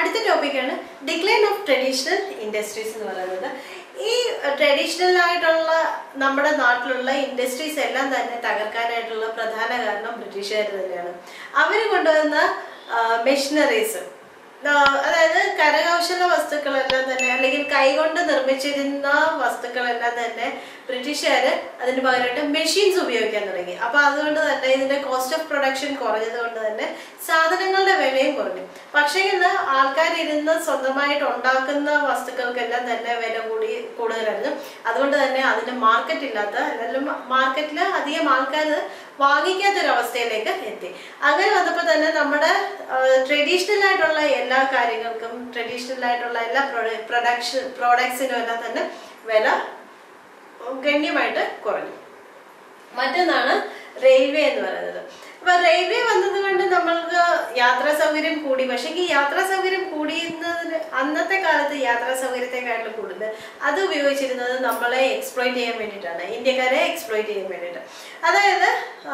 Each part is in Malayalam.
അടുത്ത ടോപ്പിക്കാണ് ഡിക്ലൈൻ ഓഫ് ട്രഡീഷണൽ ഇൻഡസ്ട്രീസ് എന്ന് പറയുന്നത് ഈ ട്രഡീഷണൽ ആയിട്ടുള്ള നമ്മുടെ നാട്ടിലുള്ള ഇൻഡസ്ട്രീസ് എല്ലാം തന്നെ തകർക്കാനായിട്ടുള്ള പ്രധാന കാരണം ബ്രിട്ടീഷുകാർ തന്നെയാണ് അവർ കൊണ്ടുവന്ന മെഷീനറീസ് അതായത് കരകൗശല വസ്തുക്കളെല്ലാം തന്നെ അല്ലെങ്കിൽ കൈകൊണ്ട് നിർമ്മിച്ചിരുന്ന വസ്തുക്കളെല്ലാം തന്നെ ബ്രിട്ടീഷുകാർ അതിന് പകരമായിട്ട് മെഷീൻസ് ഉപയോഗിക്കാൻ തുടങ്ങി അപ്പൊ അതുകൊണ്ട് തന്നെ ഇതിന്റെ കോസ്റ്റ് ഓഫ് പ്രൊഡക്ഷൻ കുറഞ്ഞത് കൊണ്ട് തന്നെ സാധനങ്ങളുടെ വിലയും കുറഞ്ഞു പക്ഷേ ഇന്ന് ആൾക്കാർ ഇരുന്ന് സ്വന്തമായിട്ട് ഉണ്ടാക്കുന്ന വസ്തുക്കൾക്കെല്ലാം തന്നെ വില കൂടി കൂടുതലായിരുന്നു അതുകൊണ്ട് തന്നെ അതിന് മാർക്കറ്റ് ഇല്ലാത്ത അല്ലെങ്കിൽ മാർക്കറ്റിൽ അധികം ആൾക്കാർ വാങ്ങിക്കാത്തൊരവസ്ഥയിലേക്ക് എത്തി അങ്ങനെ വന്നപ്പോൾ തന്നെ നമ്മുടെ ട്രഡീഷണൽ ആയിട്ടുള്ള എല്ലാ കാര്യങ്ങൾക്കും ട്രഡീഷണൽ ആയിട്ടുള്ള എല്ലാ പ്രൊഡക്ഷൻ പ്രോഡക്ട്സിനും എല്ലാം തന്നെ വില ഗണ്യമായിട്ട് കുറഞ്ഞു മറ്റൊന്നാണ് റെയിൽവേ എന്ന് പറയുന്നത് അപ്പൊ റെയിൽവേ വന്നത് കൊണ്ട് നമ്മൾക്ക് യാത്രാ സൗകര്യം കൂടി പക്ഷേ ഈ യാത്രാ സൗകര്യം കൂടിയുന്നതിന് അന്നത്തെ കാലത്ത് യാത്രാ സൗകര്യത്തെക്കാട്ടിലും കൂടുതൽ അത് ഉപയോഗിച്ചിരുന്നത് നമ്മളെ എക്സ്പ്ലോയിറ്റ് ചെയ്യാൻ വേണ്ടിയിട്ടാണ് ഇന്ത്യക്കാരെ എക്സ്പ്ലോയിറ്റ് ചെയ്യാൻ വേണ്ടിയിട്ട് അതായത്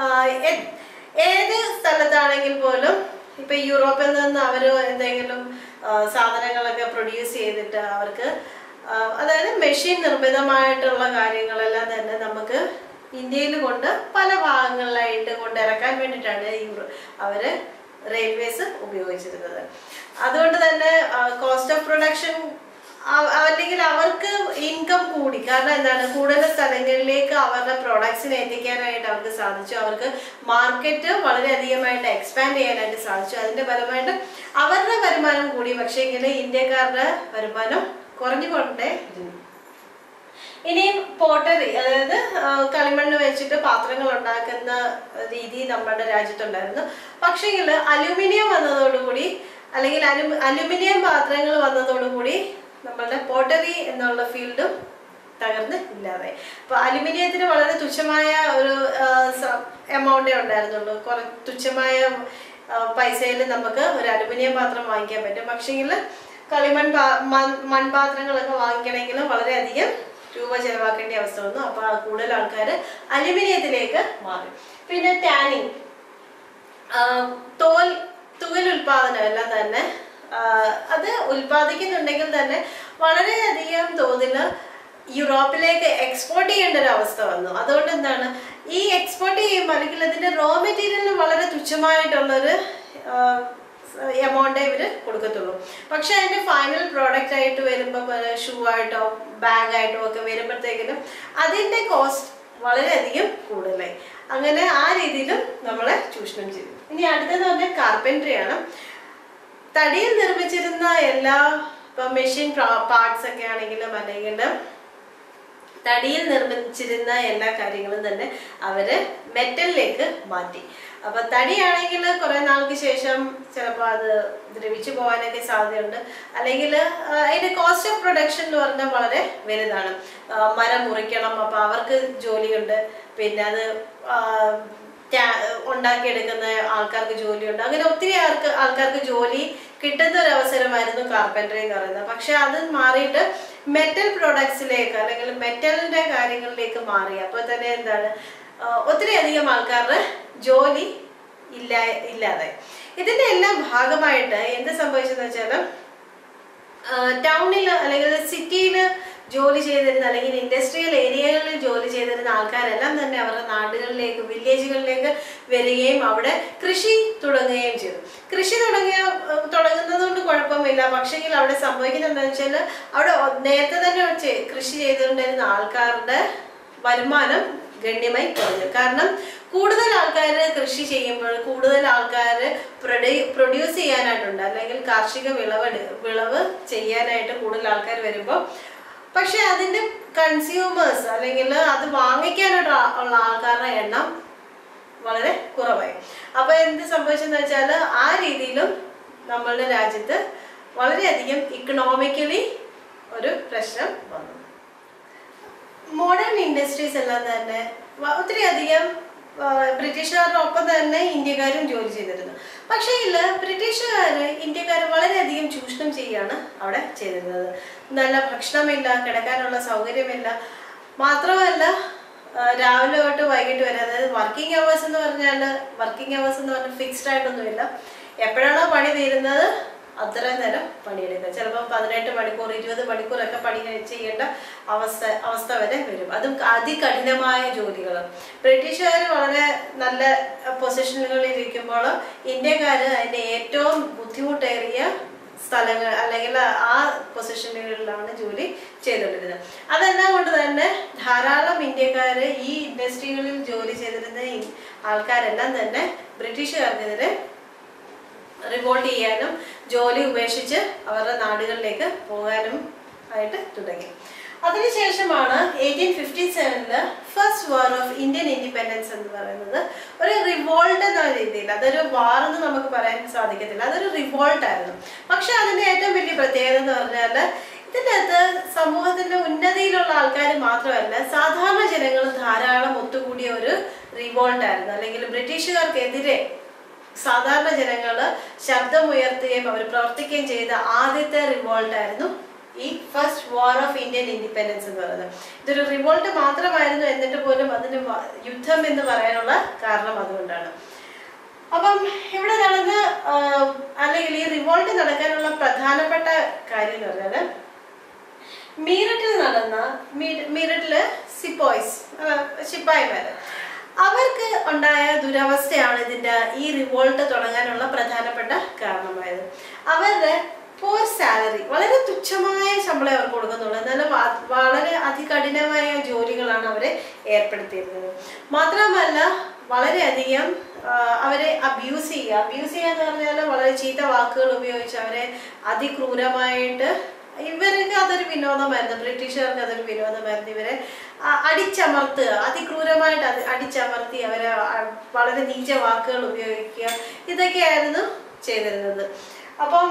ഏത് സ്ഥലത്താണെങ്കിൽ പോലും ഇപ്പൊ യൂറോപ്പിൽ നിന്ന് അവർ എന്തെങ്കിലും സാധനങ്ങളൊക്കെ പ്രൊഡ്യൂസ് ചെയ്തിട്ട് അവർക്ക് അതായത് മെഷീൻ നിർമ്മിതമായിട്ടുള്ള കാര്യങ്ങളെല്ലാം തന്നെ നമുക്ക് ഇന്ത്യയിൽ കൊണ്ട് പല ഭാഗങ്ങളിലായിട്ട് കൊണ്ട് ഇറക്കാൻ വേണ്ടിയിട്ടാണ് ഈ അവര് റെയിൽവേസ് ഉപയോഗിച്ചിരുന്നത് അതുകൊണ്ട് തന്നെ കോസ്റ്റ് ഓഫ് പ്രൊഡക്ഷൻ അല്ലെങ്കിൽ അവർക്ക് ഇൻകം കൂടി കാരണം എന്താണ് കൂടുതൽ സ്ഥലങ്ങളിലേക്ക് അവരുടെ പ്രോഡക്ട്സിനെ എത്തിക്കാനായിട്ട് അവർക്ക് സാധിച്ചു അവർക്ക് മാർക്കറ്റ് വളരെയധികമായിട്ട് എക്സ്പാൻഡ് ചെയ്യാനായിട്ട് സാധിച്ചു അതിന്റെ ഫലമായിട്ട് അവരുടെ വരുമാനം കൂടി പക്ഷേ എങ്കിൽ ഇന്ത്യക്കാരുടെ വരുമാനം കുറഞ്ഞുകൊണ്ടേ ഇരുന്നു ഇനിയും പോട്ടറി അതായത് കളിമണ്ണ് വെച്ചിട്ട് പാത്രങ്ങൾ ഉണ്ടാക്കുന്ന രീതി നമ്മുടെ രാജ്യത്തുണ്ടായിരുന്നു പക്ഷേങ്കിൽ അലുമിനിയം വന്നതോടുകൂടി അല്ലെങ്കിൽ അലു അലുമിനിയം പാത്രങ്ങൾ വന്നതോടുകൂടി നമ്മളുടെ പോട്ടറി എന്നുള്ള ഫീൽഡും തകർന്ന് ഇല്ലാതായി അപ്പൊ അലുമിനിയത്തിന് വളരെ തുച്ഛമായ ഒരു എമൗണ്ടേ ഉണ്ടായിരുന്നുള്ളൂ കുറെ തുച്ഛമായ പൈസയിൽ നമുക്ക് ഒരു അലുമിനിയം പാത്രം വാങ്ങിക്കാൻ പറ്റും പക്ഷേങ്കിൽ കളിമൺ മൺപാത്രങ്ങളൊക്കെ വാങ്ങിക്കണമെങ്കിൽ വളരെയധികം രൂപ ചെലവാക്കേണ്ട അവസ്ഥ വന്നു അപ്പോൾ കൂടുതൽ ആൾക്കാർ അലുമിനിയത്തിലേക്ക് മാറി പിന്നെ ടാനിങ് തോൽ തുകൽ ഉൽപാദനം എല്ലാം തന്നെ അത് ഉൽപാദിക്കുന്നുണ്ടെങ്കിൽ തന്നെ വളരെയധികം തോതിൽ യൂറോപ്പിലേക്ക് എക്സ്പോർട്ട് ചെയ്യേണ്ട ഒരു അവസ്ഥ വന്നു അതുകൊണ്ട് എന്താണ് ഈ എക്സ്പോർട്ട് ചെയ്യുമ്പോൾ അല്ലെങ്കിൽ അതിന്റെ റോ മെറ്റീരിയലിന് വളരെ തുച്ഛമായിട്ടുള്ളൊരു എമൗണ്ടേ ഇവർ കൊടുക്കത്തുള്ളൂ പക്ഷെ അതിന്റെ ഫൈനൽ പ്രോഡക്റ്റ് ആയിട്ട് വരുമ്പോൾ ഷൂ ആയിട്ടോ ബാഗ് ആയിട്ടോ ഒക്കെ വരുമ്പോഴത്തേക്കിനും അതിന്റെ കോസ്റ്റ് വളരെയധികം കൂടുതലായി അങ്ങനെ ആ രീതിയിലും നമ്മളെ ചൂഷണം ചെയ്തു ഇനി അടുത്തത് പറഞ്ഞാൽ കാർപ്പൻട്രി ആണ് തടിയിൽ നിർമ്മിച്ചിരുന്ന എല്ലാ ഇപ്പൊ മെഷീൻ പാർട്സ് ഒക്കെ ആണെങ്കിലും അല്ലെങ്കിൽ തടിയിൽ നിർമ്മിച്ചിരുന്ന എല്ലാ കാര്യങ്ങളും തന്നെ അവര് മെറ്റലിലേക്ക് മാറ്റി അപ്പൊ തടിയാണെങ്കിൽ കുറെ നാൾക്ക് ശേഷം ചിലപ്പോൾ അത് ദ്രവിച്ചു പോകാനൊക്കെ സാധ്യതയുണ്ട് അല്ലെങ്കിൽ അതിന്റെ കോസ്റ്റ് ഓഫ് പ്രൊഡക്ഷൻ എന്ന് പറഞ്ഞാൽ വളരെ വലുതാണ് മരം മുറിക്കണം അപ്പൊ അവർക്ക് ജോലിയുണ്ട് പിന്നെ അത് ഉണ്ടാക്കിയെടുക്കുന്ന ആൾക്കാർക്ക് ജോലിയുണ്ട് അങ്ങനെ ഒത്തിരി ആൾക്ക് ആൾക്കാർക്ക് ജോലി കിട്ടുന്ന ഒരു അവസരമായിരുന്നു കാർപ്പൻട്രി എന്ന് പറയുന്നത് പക്ഷെ അത് മാറിയിട്ട് മെറ്റൽ പ്രോഡക്ട്സിലേക്ക് അല്ലെങ്കിൽ മെറ്റലിന്റെ കാര്യങ്ങളിലേക്ക് മാറി അപ്പോൾ തന്നെ എന്താണ് ഒത്തിരി അധികം ആൾക്കാരുടെ ജോലി ഇല്ല ഇല്ലാതെ ഇതിന്റെ എല്ലാം ഭാഗമായിട്ട് എന്ത് സംഭവിച്ചെന്ന് വെച്ചാൽ ടൗണിൽ അല്ലെങ്കിൽ സിറ്റിയിൽ ജോലി ചെയ്തിരുന്ന അല്ലെങ്കിൽ ഇൻഡസ്ട്രിയൽ ഏരിയകളിൽ ജോലി ചെയ്തിരുന്ന ആൾക്കാരെല്ലാം തന്നെ അവരുടെ നാടുകളിലേക്ക് വില്ലേജുകളിലേക്ക് വരികയും അവിടെ കൃഷി തുടങ്ങുകയും ചെയ്തു കൃഷി തുടങ്ങിയ തുടങ്ങുന്നത് കൊണ്ട് കുഴപ്പമില്ല പക്ഷെങ്കിൽ അവിടെ സംഭവിക്കുന്നത് എന്താണെന്ന് വെച്ചാൽ അവിടെ നേരത്തെ തന്നെ കൃഷി ചെയ്തുകൊണ്ടിരുന്ന ആൾക്കാരുടെ വരുമാനം ഗണ്യമായി കുറഞ്ഞു കാരണം കൂടുതൽ ആൾക്കാർ കൃഷി ചെയ്യുമ്പോൾ കൂടുതൽ ആൾക്കാർ പ്രൊഡ്യൂസ് ചെയ്യാനായിട്ടുണ്ട് അല്ലെങ്കിൽ കാർഷിക വിളവ് വിളവ് ചെയ്യാനായിട്ട് കൂടുതൽ ആൾക്കാർ വരുമ്പോൾ പക്ഷെ അതിന്റെ കൺസ്യൂമേഴ്സ് അല്ലെങ്കിൽ അത് വാങ്ങിക്കാനായിട്ട് ഉള്ള ആൾക്കാരുടെ എണ്ണം വളരെ കുറവായി അപ്പൊ എന്ത് സംഭവിച്ചെന്ന് വെച്ചാൽ ആ രീതിയിലും നമ്മളുടെ രാജ്യത്ത് വളരെയധികം ഇക്കണോമിക്കലി ഒരു പ്രശ്നം വന്നു മോഡേൺ ഇൻഡസ്ട്രീസ് എല്ലാം തന്നെ ഒത്തിരി അധികം ബ്രിട്ടീഷുകാരുടെ ഒപ്പം തന്നെ ഇന്ത്യക്കാരും ജോലി ചെയ്തിരുന്നു പക്ഷേ ഇല്ല ബ്രിട്ടീഷുകാർ ഇന്ത്യക്കാരെ വളരെയധികം ചൂഷണം ചെയ്യാണ് അവിടെ ചെയ്തിരുന്നത് നല്ല ഭക്ഷണമില്ല കിടക്കാനുള്ള സൗകര്യമില്ല മാത്രമല്ല രാവിലെ തൊട്ട് വൈകിട്ട് വരെ അതായത് വർക്കിംഗ് അവേഴ്സ് എന്ന് പറഞ്ഞാൽ വർക്കിംഗ് അവേഴ്സ് എന്ന് പറഞ്ഞാൽ ഫിക്സ്ഡ് ആയിട്ടൊന്നുമില്ല എപ്പോഴാണോ പണി തീരുന്നത് അത്രയും നേരം പണിയെടുക്കുക ചിലപ്പോൾ പതിനെട്ട് മണിക്കൂർ ഇരുപത് മണിക്കൂറൊക്കെ പണി ചെയ്യേണ്ട അവസ്ഥ അവസ്ഥ വരെ വരും അതും അതികഠിനമായ ജോലികൾ ബ്രിട്ടീഷുകാർ വളരെ നല്ല പൊസിഷനുകളിൽ ഇരിക്കുമ്പോൾ ഇന്ത്യക്കാർ അതിൻ്റെ ഏറ്റവും ബുദ്ധിമുട്ടേറിയ സ്ഥലങ്ങൾ അല്ലെങ്കിൽ ആ പൊസിഷനുകളിലാണ് ജോലി ചെയ്തുകൊണ്ടിരുന്നത് അതെല്ലാം കൊണ്ട് തന്നെ ധാരാളം ഇന്ത്യക്കാർ ഈ ഇൻഡസ്ട്രികളിൽ ജോലി ചെയ്തിരുന്ന ഈ ആൾക്കാരെല്ലാം തന്നെ ബ്രിട്ടീഷുകാർക്കെതിരെ റിവോൾട്ട് ചെയ്യാനും ജോലി ഉപേക്ഷിച്ച് അവരുടെ നാടുകളിലേക്ക് പോകാനും ആയിട്ട് തുടങ്ങി അതിനുശേഷമാണ് എയ്റ്റീൻ ഫിഫ്റ്റി സെവനില് first war of Indian independence എന്ന് പറയുന്നത് ഒരു റിവോൾട്ട് എന്ന രീതിയിൽ അതൊരു വാർ എന്ന് നമുക്ക് പറയാൻ സാധിക്കത്തില്ല അതൊരു റിവോൾട്ട് ആയിരുന്നു പക്ഷെ അതിന്റെ ഏറ്റവും വലിയ പ്രത്യേകത എന്ന് പറഞ്ഞാൽ ഇതിൻ്റെ അകത്ത് സമൂഹത്തിന്റെ ഉന്നതിയിലുള്ള ആൾക്കാർ മാത്രമല്ല സാധാരണ ജനങ്ങൾ ധാരാളം ഒത്തുകൂടിയ ഒരു റിവോൾട്ട് ആയിരുന്നു അല്ലെങ്കിൽ ബ്രിട്ടീഷുകാർക്കെതിരെ സാധാരണ ജനങ്ങള് ശബ്ദമുയർത്തുകയും അവർ പ്രവർത്തിക്കുകയും ചെയ്ത ആദ്യത്തെ റിവോൾട്ട് ആയിരുന്നു ഈ first war of Indian independence എന്ന് പറയുന്നത് ഇതൊരു റിവോൾട്ട് മാത്രമായിരുന്നു എന്നിട്ട് പോലും അതിന് വ- യുദ്ധം എന്ന് പറയാനുള്ള കാരണം അതുകൊണ്ടാണ് അപ്പം ഇവിടെ നടന്ന ആ, അല്ലെങ്കിൽ ഈ റിവോൾട്ട് നടക്കാനുള്ള പ്രധാനപ്പെട്ട കാര്യം എന്ന് പറഞ്ഞാൽ മീററ്റിൽ നടന്ന മീ- മീററ്റില് സിപ്പോയ്സ് ശിപ്പായിമാര് അവർക്ക് ഉണ്ടായ ദുരവസ്ഥയാണ് ഇതിന്റെ ഈ റിവോൾട്ട് തുടങ്ങാനുള്ള പ്രധാനപ്പെട്ട കാരണമായത് അവരുടെ പോർ സാലറി വളരെ തുച്ഛമായ ശമ്പളം അവർക്ക് കൊടുക്കുന്നുള്ളൂ എന്നാലും വ- വളരെ അതികഠിനമായ ജോലികളാണ് അവരെ ഏർപ്പെടുത്തിയിരുന്നത് മാത്രമല്ല വളരെയധികം ആ, അവരെ അബ്യൂസ് ചെയ്യുക അബ്യൂസ് ചെയ്യുക എന്ന് പറഞ്ഞാൽ വളരെ ചീത്ത വാക്കുകൾ ഉപയോഗിച്ച് അവരെ അതിക്രൂരമായിട്ട് ഇവർക്ക് അതൊരു വിനോദമായിരുന്നു ബ്രിട്ടീഷുകാർക്ക് അതൊരു വിനോദമായിരുന്നു ഇവരെ അ- അടിച്ചമർത്തുക അതിക്രൂരമായിട്ട് അത് അടിച്ചമർത്തി അവരെ അ- വളരെ നീച വാക്കുകൾ ഉപയോഗിക്കുക ഇതൊക്കെയായിരുന്നു ചെയ്തിരുന്നത് അപ്പം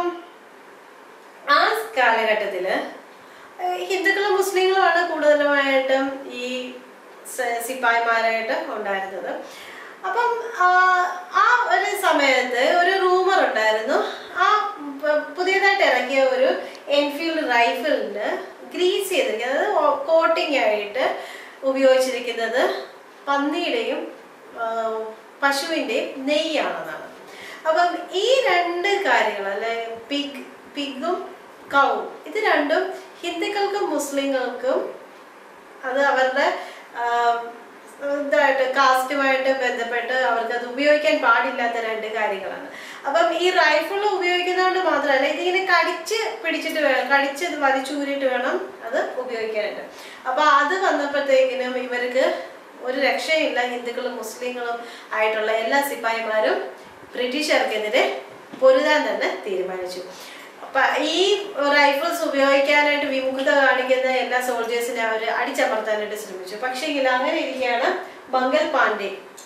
ആ കാലഘട്ടത്തില് ഏഹ് ഹിന്ദുക്കളും മുസ്ലിങ്ങളുമാണ് കൂടുതലുമായിട്ടും ഈ സ- സിപ്പായിമാരായിട്ട് ഉണ്ടായിരുന്നത് അപ്പം ആ ആ ഒരു സമയത്ത് ഒരു റൂമർ ഉണ്ടായിരുന്നു ആ പ- പുതിയതായിട്ട് ഇറങ്ങിയ ഒരു എൻഫീൽഡ് റൈഫിളിന് ഗ്രീസ് ചെയ്തിരിക്കുന്നത് അതായത് കോട്ടിംഗ് ആയിട്ട് ഉപയോഗിച്ചിരിക്കുന്നത് പന്നിയുടെയും ആ, പശുവിൻ്റെയും നെയ്യാണെന്നാണ് അപ്പം ഈ രണ്ട് കാര്യങ്ങൾ അല്ലെ പിഗ് പിഗും കൗവും ഇത് രണ്ടും ഹിന്ദുക്കൾക്കും മുസ്ലിങ്ങൾക്കും അത് അവരുടെ ആ, ഇതായിട്ട് കാസ്റ്റുമായിട്ട് ബന്ധപ്പെട്ട് അവർക്ക് അത് ഉപയോഗിക്കാൻ പാടില്ലാത്ത രണ്ട് കാര്യങ്ങളാണ് അപ്പം ഈ റൈഫിൾ ഉപയോഗിക്കുന്നതുകൊണ്ട് മാത്രമല്ല ഇതിങ്ങനെ കടിച്ച് പിടിച്ചിട്ട് വേണം കടിച്ച് ഇത് വലിച്ചൂരിട്ട് വേണം അത് ഉപയോഗിക്കാനായിട്ട് അപ്പൊ അത് വന്നപ്പോഴത്തേക്കിനും ഇവർക്ക് ഒരു രക്ഷയില്ല ഹിന്ദുക്കളും മുസ്ലിങ്ങളും ആയിട്ടുള്ള എല്ലാ സിപ്പായിമാരും ബ്രിട്ടീഷുകാർക്കെതിരെ പൊരുതാൻ തന്നെ തീരുമാനിച്ചു അപ്പൊ ഈ റൈഫിൾസ് ഉപയോഗിക്കാനായിട്ട് വിമുഖത കാണിക്കുന്ന എല്ലാ സോൾജേഴ്സിനെ അവർ അടിച്ചമർത്താനായിട്ട് ശ്രമിച്ചു പക്ഷേങ്കിൽ അങ്ങനെ ഇരിക്കുകയാണ് മംഗൽ പാണ്ഡെ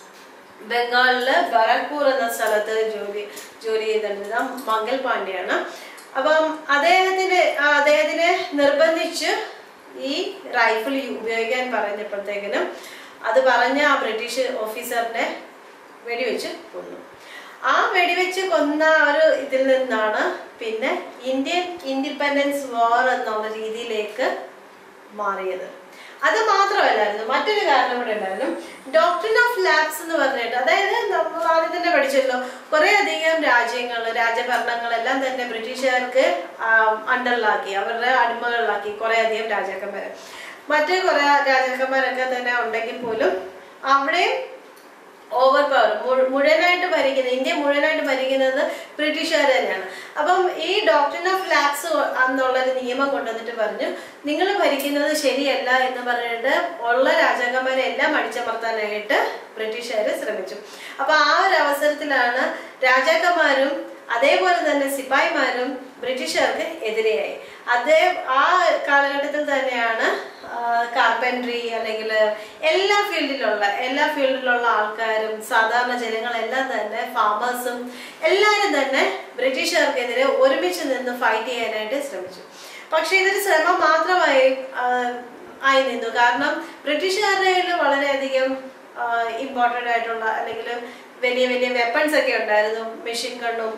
ബംഗാളില് ബറക്പൂർ എന്ന സ്ഥലത്ത് ജോലി ജോലി ചെയ്തിരുന്ന മംഗൽ പാണ്ഡെയാണ് അപ്പം അദ്ദേഹത്തിന് ആ, അദ്ദേഹത്തിനെ നിർബന്ധിച്ച് ഈ റൈഫിൾ ഉപയോഗിക്കാൻ പറഞ്ഞപ്പോഴത്തേക്കിനും അത് പറഞ്ഞ ആ ബ്രിട്ടീഷ് ഓഫീസറിനെ വെടിവെച്ച് കൊന്നു ആ വെടിവെച്ച് കൊന്ന ഒരു ഇതിൽ നിന്നാണ് പിന്നെ ഇന്ത്യൻ ഇൻഡിപെൻഡൻസ് വാർ എന്നുള്ള രീതിയിലേക്ക് മാറിയത് അത് മാത്രമല്ലായിരുന്നു മറ്റൊരു കാരണം കൂടെ ഉണ്ടായിരുന്നു ഡോക്ടറിൻ ഓഫ് ലാബ്സ് എന്ന് പറഞ്ഞിട്ട് അതായത് നമ്മൾ ആദ്യം തന്നെ പഠിച്ചല്ലോ കുറെ അധികം രാജ്യങ്ങൾ രാജഭരണങ്ങളെല്ലാം തന്നെ ബ്രിട്ടീഷുകാർക്ക് അണ്ടറിലാക്കി അവരുടെ അടിമകളിലാക്കി കുറെ അധികം രാജാക്കന്മാരെ മറ്റു കുറെ രാജാക്കന്മാരൊക്കെ തന്നെ ഉണ്ടെങ്കിൽ പോലും അവിടെയും ഓവർ പവർ മുഴുവനായിട്ട് ഭരിക്കുന്നത് ഇന്ത്യ മുഴുവനായിട്ട് ഭരിക്കുന്നത് ബ്രിട്ടീഷുകാർ തന്നെയാണ് അപ്പം ഈ ഡോക്ടറിൻ ഓഫ് ലാക്സ് എന്നുള്ളൊരു നിയമം കൊണ്ടുവന്നിട്ട് പറഞ്ഞു നിങ്ങൾ ഭരിക്കുന്നത് ശരിയല്ല എന്ന് പറഞ്ഞിട്ട് ഉള്ള രാജാക്കന്മാരെ എല്ലാം അടിച്ചമർത്താനായിട്ട് ബ്രിട്ടീഷുകാർ ശ്രമിച്ചു അപ്പൊ ആ ഒരു അവസരത്തിലാണ് രാജാക്കന്മാരും അതേപോലെ തന്നെ സിപ്പായിമാരും ബ്രിട്ടീഷുകാർക്ക് എതിരെയായി അതേ ആ കാലഘട്ടത്തിൽ തന്നെയാണ് കാർപ്പൻട്രി അല്ലെങ്കിൽ എല്ലാ ഫീൽഡിലുള്ള എല്ലാ ഫീൽഡിലുള്ള ആൾക്കാരും സാധാരണ ജനങ്ങളെല്ലാം തന്നെ ഫാമേഴ്സും എല്ലാവരും തന്നെ ബ്രിട്ടീഷുകാർക്കെതിരെ ഒരുമിച്ച് നിന്ന് ഫൈറ്റ് ചെയ്യാനായിട്ട് ശ്രമിച്ചു പക്ഷെ ഇതൊരു ശ്രമം മാത്രമായി ആ, ആയി നിന്നു കാരണം ബ്രിട്ടീഷുകാരുടെ കയ്യിൽ വളരെയധികം ഇമ്പോർട്ടൻ്റ് ആയിട്ടുള്ള അല്ലെങ്കിൽ വലിയ വലിയ വെപ്പൺസ് ഒക്കെ ഉണ്ടായിരുന്നു മെഷീൻ ഗണ്ണും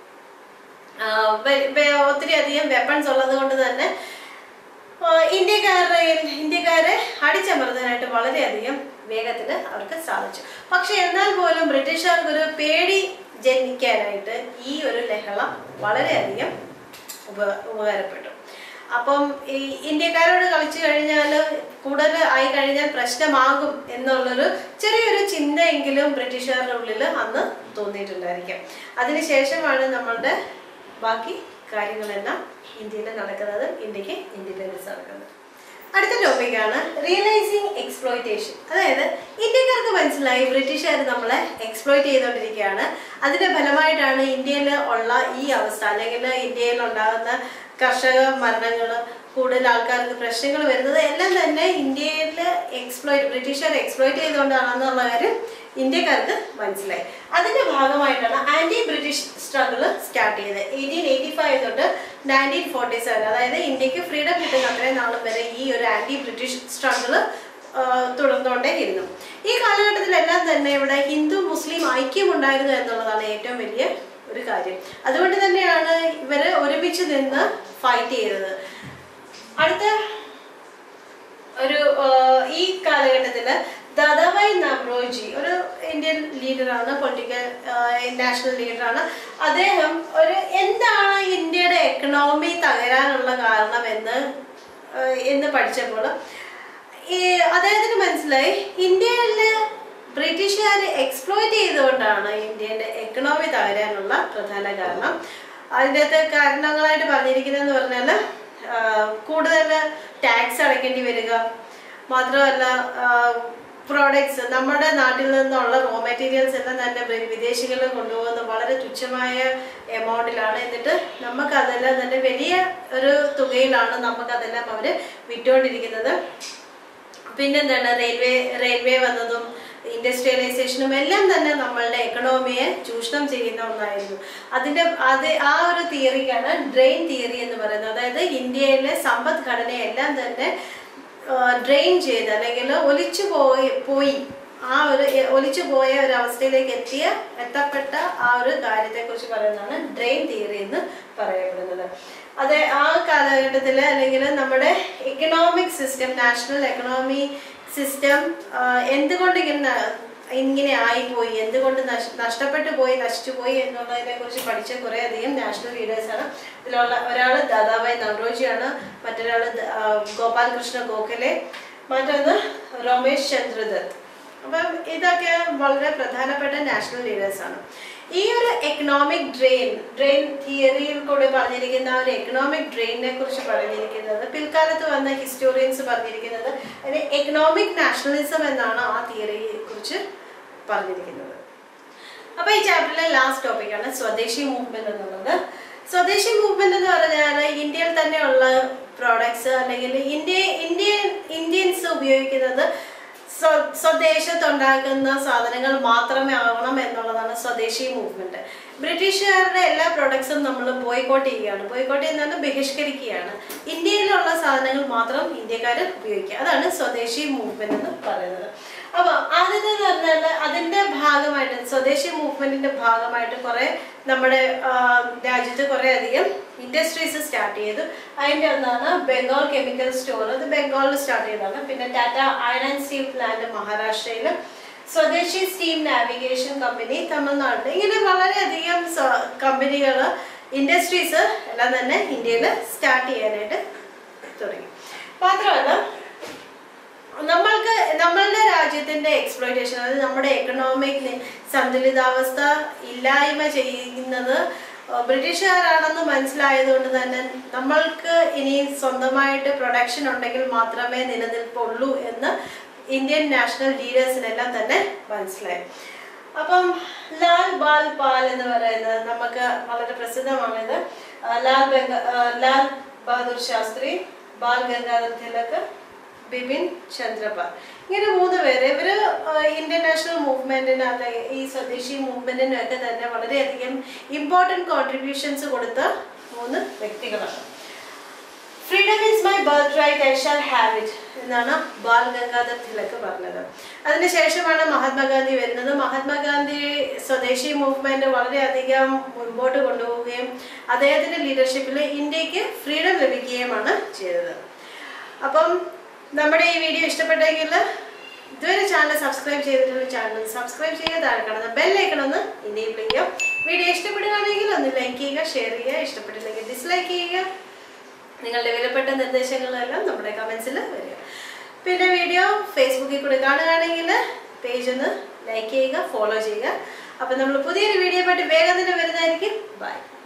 ആ, വെ- വെ- ഒത്തിരി അധികം വെപ്പൺസ് ഉള്ളത് കൊണ്ട് തന്നെ ആ, ഇന്ത്യക്കാരുടെ ഇന്ത്യക്കാരെ അടിച്ചമർത്താനായിട്ട് വളരെയധികം വേഗത്തിൽ അവർക്ക് സാധിച്ചു പക്ഷെ എന്നാൽ പോലും ബ്രിട്ടീഷുകാർക്ക് ഒരു പേടി ജനിക്കാനായിട്ട് ഈ ഒരു ലഹള വളരെയധികം ഉപ ഉപകാരപ്പെട്ടു അപ്പം ഈ ഇന്ത്യക്കാരോട് കളിച്ചു കഴിഞ്ഞാൽ കൂടുതൽ ആയി കഴിഞ്ഞാൽ പ്രശ്നമാകും എന്നുള്ളൊരു ചെറിയൊരു ചിന്തയെങ്കിലും ബ്രിട്ടീഷുകാരുടെ ഉള്ളിൽ അന്ന് തോന്നിയിട്ടുണ്ടായിരിക്കാം അതിനുശേഷമാണ് നമ്മളുടെ ബാക്കി കാര്യങ്ങളെല്ലാം ഇന്ത്യയിൽ നടക്കുന്നത് ഇന്ത്യക്ക് ഇൻഡിപെൻഡൻസ് നടക്കുന്നത് അടുത്ത ടോപ്പിക്കാണ് റിയലൈസിങ് എക്സ്പ്ലോയിറ്റേഷൻ അതായത് ഇന്ത്യക്കാർക്ക് മനസ്സിലായി ബ്രിട്ടീഷുകാർ നമ്മളെ എക്സ്പ്ലോയിറ്റ് ചെയ്തുകൊണ്ടിരിക്കുകയാണ് അതിന്റെ ഫലമായിട്ടാണ് ഇന്ത്യയിൽ ഉള്ള ഈ അവസ്ഥ അല്ലെങ്കിൽ ഇന്ത്യയിൽ ഉണ്ടാകുന്ന കർഷക മരണങ്ങൾ കൂടുതൽ ആൾക്കാർക്ക് പ്രശ്നങ്ങൾ വരുന്നത് എല്ലാം തന്നെ ഇന്ത്യയിൽ എക്സ്പ്ലോയിറ്റ് ബ്രിട്ടീഷുകാർ എക്സ്പ്ലോയിറ്റ് ചെയ്തുകൊണ്ടാണെന്നുള്ള കാര്യം ഇന്ത്യക്കാർക്ക് മനസ്സിലായി അതിന്റെ ഭാഗമായിട്ടാണ് ആന്റി ബ്രിട്ടീഷ് സ്ട്രഗിൾ സ്റ്റാർട്ട് ചെയ്തത് എയ്റ്റീൻ എയ്റ്റി ഫൈവ് തൊട്ട് നയൻറ്റീൻ ഫോർട്ടി സെവൻ അതായത് ഇന്ത്യക്ക് ഫ്രീഡം കിട്ടുന്ന അത്രയും നാളും വരെ ഈ ഒരു ആന്റി ബ്രിട്ടീഷ് സ്ട്രഗിൾ തുടർന്നുകൊണ്ടേ ഇരുന്നു ഈ കാലഘട്ടത്തിലെല്ലാം തന്നെ ഇവിടെ ഹിന്ദു മുസ്ലിം ഐക്യം ഉണ്ടായിരുന്നു എന്നുള്ളതാണ് ഏറ്റവും വലിയ ഒരു കാര്യം അതുകൊണ്ട് തന്നെയാണ് ഇവര് ഒരുമിച്ച് നിന്ന് ഫൈറ്റ് ചെയ്തത് അടുത്ത ഒരു ആ, ഈ കാലഘട്ടത്തില് ദാദാഭായ് നവറോജി ഒരു ഇന്ത്യൻ ലീഡറാണ് പൊളിറ്റിക്കൽ നാഷണൽ ലീഡറാണ് അദ്ദേഹം ഒരു എന്താണ് ഇന്ത്യയുടെ എക്കണോമി തകരാനുള്ള കാരണം എന്ന് ആ, എന്ന് പഠിച്ചപ്പോൾ ഈ അദ്ദേഹത്തിന് മനസ്സിലായി ഇന്ത്യയില് ബ്രിട്ടീഷുകാർ എക്സ്പ്ലോയിറ്റ് ചെയ്തുകൊണ്ടാണ് ഇന്ത്യയുടെ എക്കണോമി തകരാനുള്ള പ്രധാന കാരണം അതിൻ്റെ അകത്ത് കാരണങ്ങളായിട്ട് പറഞ്ഞിരിക്കുന്നതെന്ന് പറഞ്ഞാൽ കൂടുതൽ ടാക്സ് അടയ്ക്കേണ്ടി വരിക മാത്രമല്ല പ്രോഡക്ട്സ് നമ്മുടെ നാട്ടിൽ നിന്നുള്ള റോ മെറ്റീരിയൽസ് എല്ലാം തന്നെ വി- വിദേശങ്ങളിൽ കൊണ്ടുപോകുന്ന വളരെ തുച്ഛമായ എമൗണ്ടിലാണ് എന്നിട്ട് നമുക്ക് അതെല്ലാം തന്നെ വലിയ ഒരു തുകയിലാണ് നമുക്കതെല്ലാം അവർ വിറ്റുകൊണ്ടിരിക്കുന്നത് പിന്നെന്താണ് റെയിൽവേ റെയിൽവേ വന്നതും ഇൻഡസ്ട്രിയലൈസേഷനും എല്ലാം തന്നെ നമ്മളുടെ എക്കണോമിയെ ചൂഷണം ചെയ്യുന്ന ഒന്നായിരുന്നു അതിന്റെ അത് ആ ഒരു തിയറിക്കാണ് ഡ്രെയിൻ തിയറി എന്ന് പറയുന്നത് അതായത് ഇന്ത്യയിലെ സമ്പദ്ഘടനയെല്ലാം തന്നെ ഡ്രെയിൻ ചെയ്ത് അല്ലെങ്കിൽ ഒലിച്ചു പോയി പോയി ആ ഒരു എ- ഒലിച്ചു പോയ ഒരു അവസ്ഥയിലേക്ക് എത്തിയ എത്തപ്പെട്ട ആ ഒരു കാര്യത്തെക്കുറിച്ച് പറയുന്നതാണ് ഡ്രെയിൻ തിയറി എന്ന് പറയപ്പെടുന്നത് അത് ആ കാലഘട്ടത്തിൽ അല്ലെങ്കിൽ നമ്മുടെ economic system national economy system എന്തുകൊണ്ട് ഇങ്ങനെ ന- ഇങ്ങനെ ആയിപ്പോയി എന്തുകൊണ്ട് നഷ്- നഷ്ടപ്പെട്ടു പോയി നശിച്ചു പോയി എന്നുള്ളതിനെ കുറിച്ച് പഠിച്ച കുറേ അധികം നാഷണൽ ലീഡേഴ്സാണ് ഇതിലുള്ള ഒരാൾ ദാദാഭായ് നവറോജിയാണ് മറ്റൊരാൾ ഗോപാൽ കൃഷ്ണ ഗോഖലെ മറ്റൊന്ന് രമേശ് ചന്ദ്രദത്ത് അപ്പം ഇതൊക്കെ വളരെ പ്രധാനപ്പെട്ട നാഷണൽ ലീഡേഴ്സാണ് ഈ ഒരു എക്കണോമിക് ഡ്രെയിൻ ഡ്രെയിൻ തിയറിയിൽ കൂടെ പറഞ്ഞിരിക്കുന്ന ആ ഒരു എക്കണോമിക് ഡ്രെയിനിനെ കുറിച്ച് പറഞ്ഞിരിക്കുന്നത് പിൽക്കാലത്ത് വന്ന ഹിസ്റ്റോറിയൻസ് പറഞ്ഞിരിക്കുന്നത് അതിന് എക്കണോമിക് നാഷണലിസം എന്നാണ് ആ തിയറിയെ കുറിച്ച് പറഞ്ഞിരിക്കുന്നത് അപ്പൊ ഈ ചാപ്റ്ററിലെ ലാസ്റ്റ് ടോപ്പിക്കാണ് സ്വദേശി മൂവ്മെന്റ് എന്നുള്ളത് സ്വദേശി മൂവ്മെന്റ് എന്ന് പറഞ്ഞാൽ ഇന്ത്യയിൽ തന്നെയുള്ള പ്രോഡക്ട്സ് അല്ലെങ്കിൽ ഇന്ത്യ ഇന്ത്യൻ ഇന്ത്യൻസ് ഉപയോഗിക്കുന്നത് സ്വ- സ്വദേശത്തുണ്ടാക്കുന്ന സാധനങ്ങൾ മാത്രമേ ആവണം എന്നുള്ളതാണ് സ്വദേശി മൂവ്മെന്റ് ബ്രിട്ടീഷുകാരുടെ എല്ലാ പ്രൊഡക്ട്സും നമ്മൾ ബോയ്ക്കോട്ട് ചെയ്യുകയാണ് ബോയ്ക്കോട്ട് ചെയ്യുന്നത് ബഹിഷ്കരിക്കുകയാണ് ഇന്ത്യയിലുള്ള സാധനങ്ങൾ മാത്രം ഇന്ത്യക്കാർ ഉപയോഗിക്കുക അതാണ് സ്വദേശി മൂവ്മെന്റ് എന്ന് പറയുന്നത് അപ്പൊ ആദ്യത്തേന്ന് പറഞ്ഞാൽ അതിന്റെ ഭാഗമായിട്ട് സ്വദേശി മൂവ്മെന്റിന്റെ ഭാഗമായിട്ട് കുറെ നമ്മുടെ ആ, രാജ്യത്ത് കുറെ അധികം ഇൻഡസ്ട്രീസ് സ്റ്റാർട്ട് ചെയ്തു അതിന്റെ ഒന്നാണ് ബംഗാൾ കെമിക്കൽ സ്റ്റോർ അത് ബംഗാളിൽ സ്റ്റാർട്ട് ചെയ്തതാണ് പിന്നെ Tata iron and steel plant മഹാരാഷ്ട്രയിൽ സ്വദേശി സ്റ്റീം നാവിഗേഷൻ കമ്പനി തമിഴ്നാട്ടിൽ ഇങ്ങനെ വളരെയധികം കമ്പനികൾ ഇൻഡസ്ട്രീസ് എല്ലാം തന്നെ ഇന്ത്യയിൽ സ്റ്റാർട്ട് ചെയ്യാനായിട്ട് തുടങ്ങി മാത്രമല്ല നമ്മൾക്ക് നമ്മളുടെ രാജ്യത്തിന്റെ എക്സ്പ്ലോയിറ്റേഷൻ അതായത് നമ്മുടെ എക്കണോമിക് സന്തുലിതാവസ്ഥ ഇല്ലായ്മ ചെയ്യുന്നത് ബ്രിട്ടീഷുകാരാണെന്ന് മനസ്സിലായതുകൊണ്ട് തന്നെ നമ്മൾക്ക് ഇനി സ്വന്തമായിട്ട് പ്രൊഡക്ഷൻ ഉണ്ടെങ്കിൽ മാത്രമേ നിലനിൽപ്പുള്ളൂ എന്ന് ഇന്ത്യൻ നാഷണൽ ലീഡേഴ്സിനെല്ലാം തന്നെ മനസ്സിലായി അപ്പം ലാൽ ബാൽ പാൽ എന്ന് പറയുന്നത് നമുക്ക് വളരെ പ്രസിദ്ധമാണിത് ആ, ലാൽ ബംഗ ആ, ലാൽ ബഹാദൂർ ശാസ്ത്രി ബാൽ ഗംഗാധർ തിലക് ബിപിൻ ചന്ദ്രപാൽ ഇങ്ങനെ മൂന്ന് പേര് ഇവര് ഇന്ത്യൻ നാഷണൽ മൂവ്മെന്റിന് അല്ലെങ്കിൽ ഈ സ്വദേശി മൂവ്മെന്റിനും ഒക്കെ തന്നെ വളരെയധികം ഇമ്പോർട്ടൻറ്റ് കോൺട്രിബ്യൂഷൻസ് കൊടുത്ത മൂന്ന് വ്യക്തികളാണ് freedom is my birth right I shall have it എന്നാണ് ബാൽ ഗംഗാധർ തിലക് പറഞ്ഞത് അതിനുശേഷമാണ് മഹാത്മാഗാന്ധി വരുന്നത് മഹാത്മാഗാന്ധി സ്വദേശി മൂവ്മെന്റ് വളരെയധികം മുൻപോട്ട് കൊണ്ടുപോവുകയും അദ്ദേഹത്തിന്റെ ലീഡർഷിപ്പിൽ ഇന്ത്യക്ക് ഫ്രീഡം ലഭിക്കുകയുമാണ് ചെയ്തത് അപ്പം നമ്മുടെ ഈ വീഡിയോ ഇഷ്ടപ്പെട്ടെങ്കിൽ ഇതുവരെ ചാനൽ സബ്സ്ക്രൈബ് ചെയ്തിട്ടുള്ള ചാനൽ സബ്സ്ക്രൈബ് ചെയ്യുക താഴെ കാണുന്ന ബെല്ലൈക്കൺ ഒന്ന് ഇനേബിൾ ചെയ്യുക വീഡിയോ ഇഷ്ടപ്പെടുകയാണെങ്കിൽ ഒന്ന് ലൈക്ക് ചെയ്യുക ഷെയർ ചെയ്യുക ഇഷ്ടപ്പെട്ടില്ലെങ്കിൽ ഡിസ്ലൈക്ക് ചെയ്യുക നിങ്ങളുടെ വിലപ്പെട്ട നിർദ്ദേശങ്ങളെല്ലാം നമ്മുടെ കമൻസിൽ വരിക പിന്നെ വീഡിയോ ഫേസ്ബുക്കിൽ കൂടെ കാണുകയാണെങ്കിൽ പേജ് ഒന്ന് ലൈക്ക് ചെയ്യുക ഫോളോ ചെയ്യുക അപ്പം നമ്മൾ പുതിയൊരു വീഡിയോ ആയിട്ട് വേഗം തന്നെ വരുന്നതായിരിക്കും ബൈ